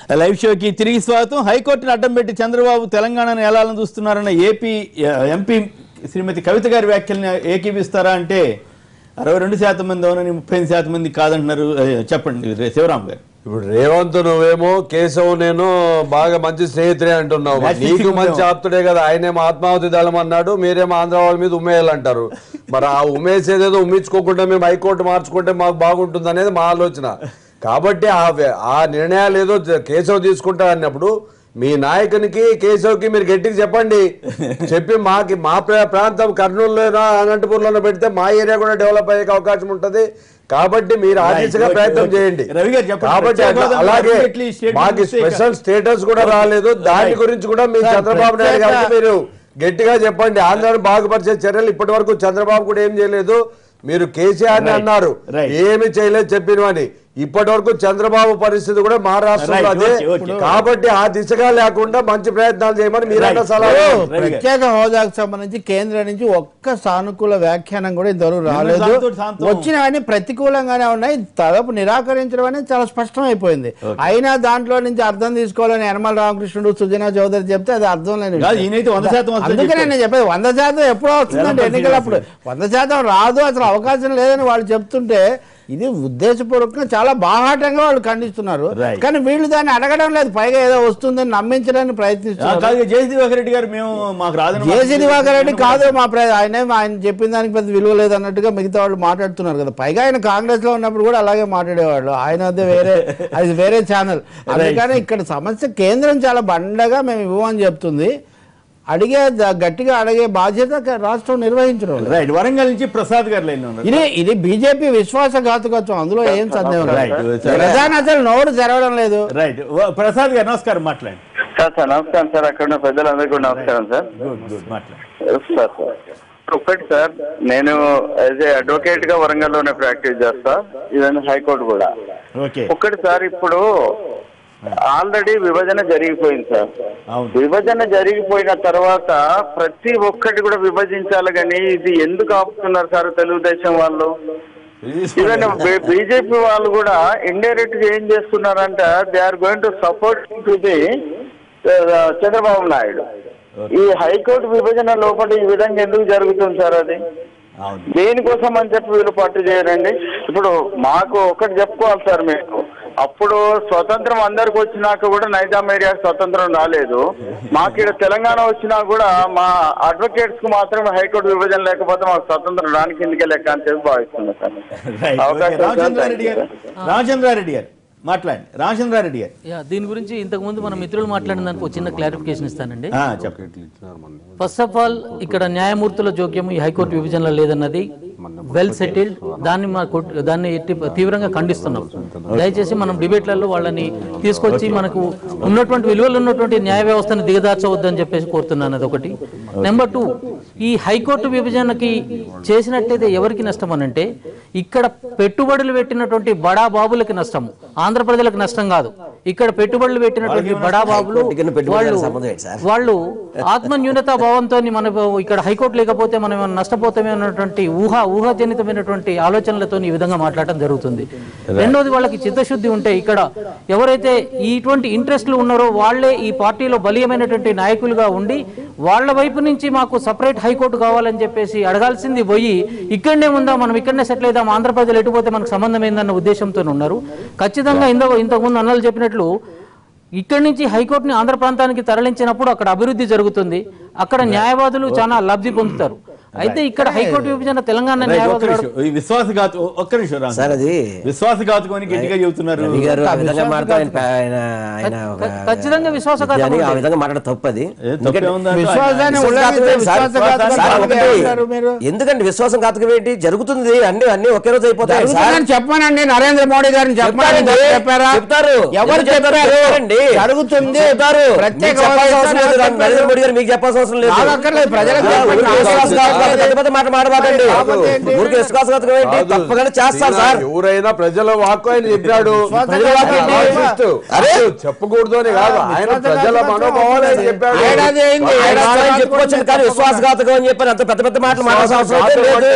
Live షోకి తిరిగి స్వాగతం హైకోర్టును అడ్డం పెట్టి చంద్రబాబు తెలంగాణను ఎలాలని చూస్తున్నారన్న ఏపీ ఎంపీ శ్రీమతి కవిత గారి వ్యాఖ్యల్ని ఏకీపిస్తారా అంటే అరవై రెండు శాతం మంది అవునని ముప్పై ఎనిమిది శాతం మంది కాదంటున్నారు ఏ, చెప్పండి రే- శివరాం గారు ఇప్పుడు రేవంత్ నువ్వేమో కేశవ్ నేను బాగా మంచి స్నేహితుడే అంటున్నావు మరి Matchfixing నీకు మంచి ఉందేమో. ఆప్తుడే కదా ఆయనేమో ఆత్మాహుతి దళం అన్నాడు మీరేమో ఆంధ్ర వాళ్ళ మీద ఉమ్మేయాలంటారు మరి ఆ ఉమ్మేసేదేదో ఉమ్మించుకోకుండా మేము హైకోర్టు మార్చుకుంటే మాకు బాగుంటుంది అనేది మా ఆలోచన కాబట్టి ఆ వ్య- ఆ నిర్ణయాలు ఏదో జ- కేశవ్ తీసుకుంటా అన్నప్పుడు మీ నాయకునికి కేశవ్కి మీరు గట్టిగా చెప్పండి చెప్పి మాకి మా ప్రా- ప్రాంతం కర్నూలులోనో అనంతపూర్లోనో పెడితే మా ఏరియా కూడా డెవలప్ అయ్యే అవకాశం ఉంటుంది కాబట్టి మీరు ఆ Right, దిశగా okay, ప్రయత్నం okay. చేయండి రవి గారు చెప్పండి. కాబట్టి ప్రత్యేక అట్లా- హోదా అలాగే immediately statement మాకు mistake. స్పెషల్ స్టేటస్ కూడా రాలేదు దాని Right. గురించి కూడా మీ Sir, చంద్రబాబు నాయుడు ప్రత్యేక- గారికి మీరు గట్టిగా చెప్పండి ఆంధ్రాను బాగుపరిచే చర్యలు ఇప్పటి వరకు చంద్రబాబు కూడా ఏం చేయలేదు మీరు కేసీఆర్ ని Right. అన్నారు Right. ఏమి చేయలేదు చెప్పినవని ఇప్పటి వరకు చంద్రబాబు పరిస్థితి కూడా మా రాష్ట్రంలో Right, అదే okay, okay. కాబట్టి ఆ దిశగా లేకుండా మంచి ప్రయత్నాలు చేయమని మీరన్న Right. సలహా Oh. ఇవ్వండి. రవి గారు. ప్రత్యేక హోదాకు సంబంధించి కేంద్రం నుంచి ఒక్క సానుకూల వ్యాఖ్యానం కూడా ఇంతవరకు రాలేదు సాంతో- సాంతో. వచ్చినవన్నీ ప్రతికూలంగానే ఉన్నాయి దాదాపు నిరాకరించడం అనేది చాలా స్పష్టం అయిపోయింది అయినా దాంట్లో నుంచి అర్థం తీసుకోవాలని యనమల రామకృష్ణుడు సుజనా చౌదరి చెప్తే అది అర్థం లేని కాదు, ఈయనైతే వంద శాతం వస్తుందని అందుకనే చెప్పారు. నేను చెప్పేది వంద శాతం ఎప్పుడో వస్తుందండి వెలంపల్లి ఎన్నికలప్పుడు వంద శాతం రాదు అసలు అవకాశం లేదని వాళ్ళు చెప్తుంటే ఇది ఉద్దేశపూర్వకంగా చాలా బాహాటంగా వాళ్ళు ఖండిస్తున్నారు Right. కానీ వీళ్ళు దాన్ని అడగడం లేదు పైగా ఏదో వస్తుందని నమ్మించడానికి ఆ, ప్రయత్నిస్తున్నారు కాదు జయశ్రీ దివాకర్ రెడ్డి గారు మేము మాకు రాదని జేసీ దివాకర్ రెడ్డి కాదు మా ప్ర ఆయన ఆయన చెప్పిన దానికి పెద్ద విలువ లేదు అన్నట్టుగా మిగతా వాళ్ళు మాట్లాడుతున్నారు కదా పైగా ఆయన కాంగ్రెస్ లో ఉన్నప్పుడు కూడా అలాగే మాట్లాడేవాళ్ళు ఆయన వద్ద వేరే అది వేరే ఛానల్ అందుకని ఇక్కడ సమస్య కేంద్రం చాలా బండగా మేము ఇవ్వమని చెప్తుంది అడిగే ద- గట్టిగా అడిగే బాధ్యత క- రాష్ట్రం నిర్వహించడం లేదు. రైట్ వరంగల్ నుంచి ప్రసాద్ గారు లైన్ ఉన్నారు ఇది ఇది బీజేపీ విశ్వాసఘాతుకత్వం అందులో ఏం సందేహం Right. లేదు ప్రధాని అసలు నోరు తెరవడం లేదు రైట్ వ- ప్రసాద్ గారు నమస్కారం మాట్లాడండి సార్ సార్ నమస్కారం సార్ అక్కడ ఉన్న పెద్దలందరికీ కూడా నమస్కారం సార్ గుడ్ గుడ్ మాట్లాడండి సార్ సార్ ఒకటి సార్ నేను యాజ్ ఏ అడ్వకేట్ గా వరంగల్లోనే ప్రాక్టీస్ చేస్తా ఇవన్నీ హైకోర్టు కూడా ఓకే ఒకటి సార్ ఇప్పుడు ఆల్రెడీ విభజన జరిగిపోయింది సార్ అవును విభజన జరిగిపోయిన తర్వాత ప్రతి ఒక్కటి కూడా విభజించాలి కానీ ఇది ఎందుకు ఆపుతున్నారు సార్ తెలుగుదేశం వాళ్ళు ఈవెన్ బీజేపీ వాళ్ళు కూడా ఇండైరెక్ట్ గా ఏం చేస్తున్నారంటే they are going to support to the Chandrababu Naidu ఈ హైకోర్టు విభజన లోపల ఈ విధంగా ఎందుకు జరుగుతుంది సార్ అది అవును దేనికోసం అని చెప్పి వీళ్ళు పట్టు చేయరండి ఇప్పుడు మాకు ఒకటి చెప్పుకోవాలి సార్ మీకు అప్పుడు స్వతంత్రం అందరికి వచ్చినాక కూడా నైజాం ఏరియా స్వతంత్రం రాలేదు మాకు ఇక్కడ తెలంగాణ వచ్చినా కూడా మా అడ్వకేట్స్ కు మాత్రమే హైకోర్టు విభజన లేకపోతే మాకు స్వతంత్రం రాని కిందకే లెక్క అని చెప్పి భావిస్తున్నా సార్ రైట్ ఓకే. అవకాశం రామచంద్రారెడ్డి గారు రామచంద్రారెడ్డి గారు మాట్లాడండి రామచంద్రారెడ్డి గారు యా దీని గురించి ఇంతకు ముందు మన మిత్రులు మాట్లాడిన దానికి ఒక చిన్న క్లారిఫికేషన్ ఇస్తానండి ఆ, చెప్పండి ఫస్ట్ ఆఫ్ ఆల్ ఇక్కడ న్యాయమూర్తుల జోక్యం ఈ హైకోర్టు విభజనలో లేదన్నది వెల్ సెటిల్డ్ దాన్ని మా కోర్టు- దాన్ని ఎట్టి తీవ్రంగా ఖండిస్తున్నాం దయచేసి మనం డిబేట్లలో వాళ్ళని తీసుకొచ్చి మనకు ఉన్నటువంటి విలువలు ఉన్నటువంటి న్యాయ వ్యవస్థను దిగదార్చవద్దని చెప్పేసి కోరుతున్నాను అదొకటి నెంబర్ టూ ఈ హైకోర్టు విభజనకి చేసినట్టయితే ఎవరికి నష్టం అనంటే ఇక్కడ పెట్టుబడులు పెట్టినటువంటి బడా బాబులకి నష్టము ఆంధ్ర ప్రజలకు నష్టం కాదు ఇక్కడ పెట్టుబడులు పెట్టినటువంటి బడా బాబులు వాళ్ళు వాళ్ళు ఆత్మ న్యూనతా భావంతో మన ఇక్కడ హైకోర్టు లేకపోతే మనం ఏమైనా నష్టపోతామే అన్నటువంటి ఊహ ఊహాజనితమైనటువంటి ఆలోచనలతో ఈ విధంగా మాట్లాడటం జరుగుతుంది రెండోది వాళ్ళకి చిత్తశుద్ధి ఉంటే ఇక్కడ ఎవరైతే ఇటువంటి ఇంట్రెస్ట్లు ఉన్నారో వాళ్ళే ఈ పార్టీలో బలీయమైనటువంటి నాయకులుగా ఉండి వాళ్ళ వైపు నుంచి మాకు సపరేట్ హైకోర్టు కావాలని చెప్పేసి అడగాల్సింది పోయి ఇక్కడనే ఉందా మనం ఇక్కడనే సెటిల్ అయిదాం ఆంధ్ర ప్రజలు ఎటుపోతే మనకు సంబంధం ఏందన్న ఉద్దేశంతో ఉన్నారు ఖచ్చితంగా ఇంతకు ఇంతకుముందు అన్నలు చెప్పినట్లు ఇక్కడి నుంచి హైకోర్టుని ఆంధ్ర ప్రాంతానికి తరలించినప్పుడు అక్కడ అభివృద్ధి జరుగుతుంది అక్కడ న్యాయవాదులు చాలా లబ్ధి పొందుతారు అయితే ఇక్కడ హైకోర్టు విభజన తెలంగాణ రైట్, ఒక్క న్యాయవాదులు నిమిషం. ఈ విశ్వాసఘాతు ఒక్క నిమిషం రామ్ సార్ అది విశ్వాసఘాతుకం అని గట్టిగా చెబుతున్నారు రవి గారు ఆ విధంగా మాట్లాడతారు ఆయన ఆయన ఆయన ఒక ఖ- ఖచ్చితంగా విశ్వాసఘాతం విద్యాని ఆ ఉంది. విధంగా మాట్లాడ తప్పది ఏ, తప్పే ఉందా? విశ్వాసాన్ని ఉల్లంఘిస్తే విశ్వాసఘాతుకం సార్, కాదు ఒకటి, అంటారు మీరు ఎందుకండి విశ్వాసం కాతకం ఏంటి జరుగుతుంది అన్ని అన్ని ఒకే రోజు అయిపోతాయి సార్ జరుగుతుందని చెప్పానండి నరేంద్ర మోడీ గారిని చెప్పమని చెప్తారండి. చెప్పారా చెప్తారు. ఎవరు ఎందుకు చెప్తారు? చెప్పారు చెప్పారండి. జరుగుతుంది చెప్తారు ప్రత్యేక మీకు చెప్పాల్సిన హోదా అవసరం లేదు. ఇస్తానని నరేంద్ర మోడీ గారు మీకు చెప్పాల్సిన అవసరం లేదు నాకు అక్కర్లేదు. ప్రజలకు ఆ, చెప్పండి. ఊరికే విశ్వాసఘాతం విశ్వాసఘాతకం పెద్ద పెద్ద మాట మాడబాకండి కాకపోతే ఏంటి? ఊరికి విశ్వాసఘాతకం ఏంటి కాదు. తప్పకుండా చేస్తారు శ్రీనా, సార్ ఎవరైనా ప్రజల వాక్కు ఆయన చెప్పాడు ప్రజల వాక్కు ఆయన ఏంటి? ఆలోచిస్తూ, అరే! అసలు చెప్పకూడదు అని కాదు ఆయన ప్రజల మనోభావాలు ఆయన చెప్పాడు ఏడాది అయింది ఆయన ఏడాది ఆయన తర్వాత చెప్పుకొచ్చింది కానీ విశ్వాసఘాతకం అని చెప్పారు అంత పెద్ద పెద్ద మాటలు మాట్లాడాల్సిన అవసరం అయితే లేదు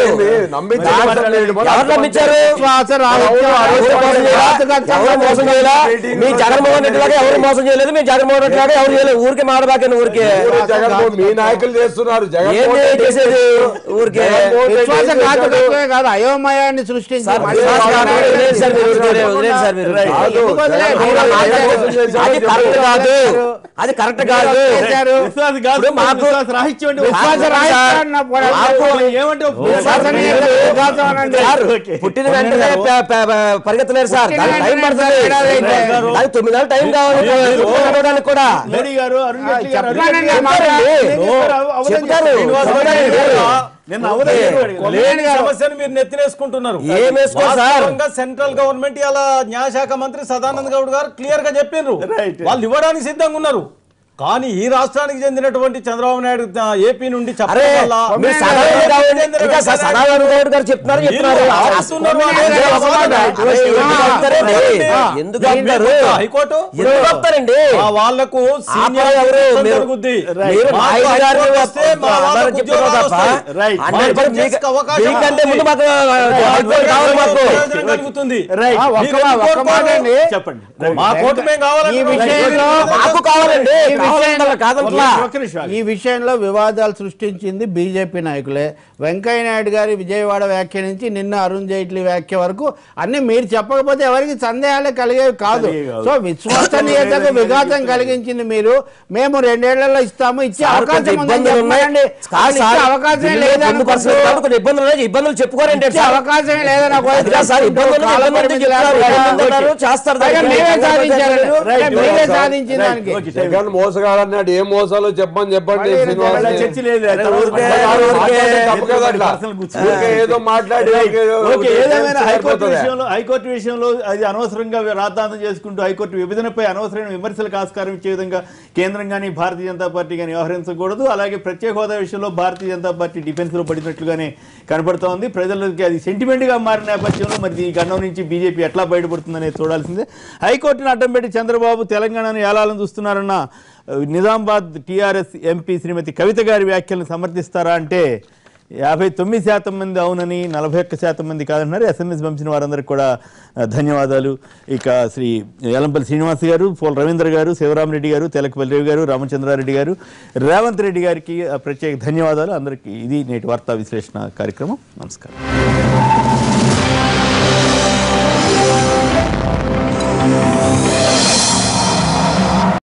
ఎవరు నమ్మించారు విశ్వాస రాహిత్యం, ఎవరు మోసం చేయలా? ఎవరు మోసం చేయలా మీ జగన్మోహన్ రెడ్డి లాగా ఎవరు మోసం చేయలేదు మీ జగన్మోహన్ రెడ్డి లాగా ఎవరు చేయలేదు ఊరికే మాడబాకండి ఊరికే జగన్మోహన్ మీ నాయకులు చేస్తున్నారు ఏంది జగన్మోహన్ చేసేది ఊరికే జగన్మోహన్ రెడ్డి విశ్వాస ఏం చేశాడు? ఘాతకత్వమే కాదు అయోమయాన్ని సృష్టించి సార్, మళ్ళీ విశ్వాసఘాతకం వదిలేయండి సార్ మీరు ఊరికే, వదిలేయండి సార్ మీరు. కాదు, ఎందుకు వదిలేయండి? జగన్మోహన్ రెడ్డి ఏం మోసం చేశాడో అది కరెక్ట్ కాదు అది కరెక్ట్ కాదు చేశారు. విశ్వాస కాదు, ఇప్పుడు మాకు- విశ్వాస రాహిత్యం అంటే విశ్వాస ఒప్పుకోవాలి. రాహిత్యాన్ని పోరాటం మాకు- చేయాలి. ఏమంటే విశ్వాసమే విశ్వాసం అనండి. Sir, okay. పుట్టిన వెంటనే ప- ప- ప- పరిగెత్తలేరు సార్ పుట్టిన దానికి టైం వెంటనే పడుతుంది ఏడాది అయితే. దానికి తొమ్మిది నెలలు టైం కావాలి నడవడానికి కూడా మోడీ గారు అరుణ్ జైట్లీ గారు చెప్పానండి అరుణ్ ఆ జైట్లీ మాట. గారు ఏం చెప్పారు? అవధం చెప్తారు. చెప్పారు. శ్రీనివాస్ చెప్తారు. గారు అడిగారు. నిన్న అవధం చెప్పారు. లేని సమస్యను మీరు నెత్తినేసుకుంటున్నారు ఏం వేసుకోరు సార్? వాస్తవంగా సెంట్రల్ గవర్నమెంట్ ఇలా న్యాయశాఖ మంత్రి సదానంద్ గౌడ్ గారు క్లియర్ గా చెప్పిండ్రు Right. వాళ్ళు ఇవ్వడానికి సిద్ధంగా ఉన్నారు కానీ ఈ రాష్ట్రానికి చెందినటువంటి చంద్రబాబు నాయుడు ఆ, ఏపీ నుండి అరే చెప్పడం వల్ల మీరు సదానంద గౌడ్ ఇంకా స- సదానంద గౌడ్ గారు చెప్తున్నారు చెప్తున్నారు వీళ్ళు ఆపుతున్నారు అసలు అనే ఒక మాట. అసలు ఎందుకు ఆపుతారండి? ఆ. ఎందుకు ఆపుతారు హైకోర్టు ఎందుకు ఆపుతారండి ఆ వాళ్లకు సీనియర్ ఆపరా ఎవరు? ఉద్యోగం మీరు- జరుగుద్ది మీరు మాకు నాయుడు గారిని హైకోర్టు వస్తే మా అన్నారు వాళ్ళకు చెప్తున్నారు ఉద్యోగాలు తప్ప వస్తాయి. Right. మా హండ్రెడ్ పర్సెంట్ జడ్జెస్కి మీకు- అవకాశం మీకంటే ఉంది. ముందు మాకు హైకోర్టు కావాలి మాకు ప్రయోజనం కలుగుతుంది Right. ఆ, ఒక్క మీరు మా- ఎందుకు ఒక్క మాట కోరుకోరు? అండి. చెప్పండి మా కోర్టు మేము ఈ కావాలంటే విషయంలో మాకు కావాలండి ఈ కావాలంటే కాదంట్లా ఒక్క నిమిషం ఆగండి. ఈ విషయంలో వివాదాలు సృష్టించింది బీజేపీ నాయకులే వెంకయ్య నాయుడు గారి విజయవాడ వ్యాఖ్య నుంచి నిన్న అరుణ్ జైట్లీ వ్యాఖ్య వరకు అన్ని మీరు చెప్పకపోతే ఎవరికి సందేహాలే కలిగేవి కాదు కలిగేవి కాదు. సో విశ్వసనీయతకు విఘాతం కలిగించింది మీరు మేము రెండేళ్లలో ఇస్తాము ఇచ్చే సార్, అవకాశం కొంచెం ఉందని ఇబ్బందులు ఉన్నాయి. చెప్పండి కాదు ఇచ్చే సార్, అవకాశం బిల్లు లేదని ముందు పరిస్థితి కాబట్టి కొన్ని ఇబ్బందులు ఉన్నాయి ఇబ్బందులు చెప్పుకోరండి ఇచ్చే అవకాశం లేదని ఒక వైపు అది కాదు సార్, ఇబ్బందులు ఉన్నాయి, కాల ఇబ్బందులు పరిమితి చెప్తారు, లేదు. ఇబ్బందులు ఉన్నారు, చేస్తారు పైగా దానికి. మీరే సాధించారు Right. మీరే Right. సాధించిన Right. దానికి Okay. జగన్ మోసగాడు అన్నాడు ఏం మోసాలో చెప్పమని చెప్పండి మళ్ళీ శ్రీనివాస్ మళ్ళీ చర్చ లేదు అరే తర్వాత ఊరికే- మాట్లాడే- ఊరికే మాట్లాడే తప్పు కదా అట్లా. పర్సనల్ కూర్చో. ఊరికే ఏదో మాట్లాడి Right. ఏదో ఓకే ఏదేమైనా హైకోర్టు సరిపోతుందా? విషయంలో హైకోర్టు విషయంలో అది అనవసరంగా రాద్ధాంతం చేసుకుంటూ హైకోర్టు విభజనపై అనవసరమైన విమర్శలకు ఆస్కారం ఇచ్చే విధంగా కేంద్రం కానీ భారతీయ జనతా పార్టీ కానీ వ్యవహరించకూడదు అలాగే ప్రత్యేక హోదా విషయంలో భారతీయ జనతా పార్టీ డిఫెన్స్ లో పడినట్లుగానే కనపడుతోంది ప్రజలకి అది సెంటిమెంట్ గా మారిన నేపథ్యంలో మరి ఈ గండం నుంచి బీజేపీ ఎట్లా బయటపడుతుందనేది చూడాల్సిందే హైకోర్టును అడ్డం పెట్టి చంద్రబాబు తెలంగాణను ఏలాలని చూస్తున్నారన్న ఆ, నిజామాబాద్ టీఆర్ఎస్ ఎంపీ శ్రీమతి కవిత గారి వ్యాఖ్యలను సమర్థిస్తారా అంటే యాభై తొమ్మిది శాతం మంది అవునని నలభై ఒక్క శాతం మంది కాదంటున్నారు ఎస్ఎంఎస్ పంపిన వారందరికీ కూడా ఆ, ధన్యవాదాలు ఇక శ్రీ ఎలంపల్లి శ్రీనివాస్ గారు పోల్ రవీంద్ర గారు శివరామరెడ్డి గారు తెలకపల్లి రవి గారు రామచంద్రారెడ్డి గారు రేవంత్ రెడ్డి గారికి ఆ, ప్రత్యేక ధన్యవాదాలు అందరికీ ఇది నేటి వార్తా విశ్లేషణ కార్యక్రమం నమస్కారం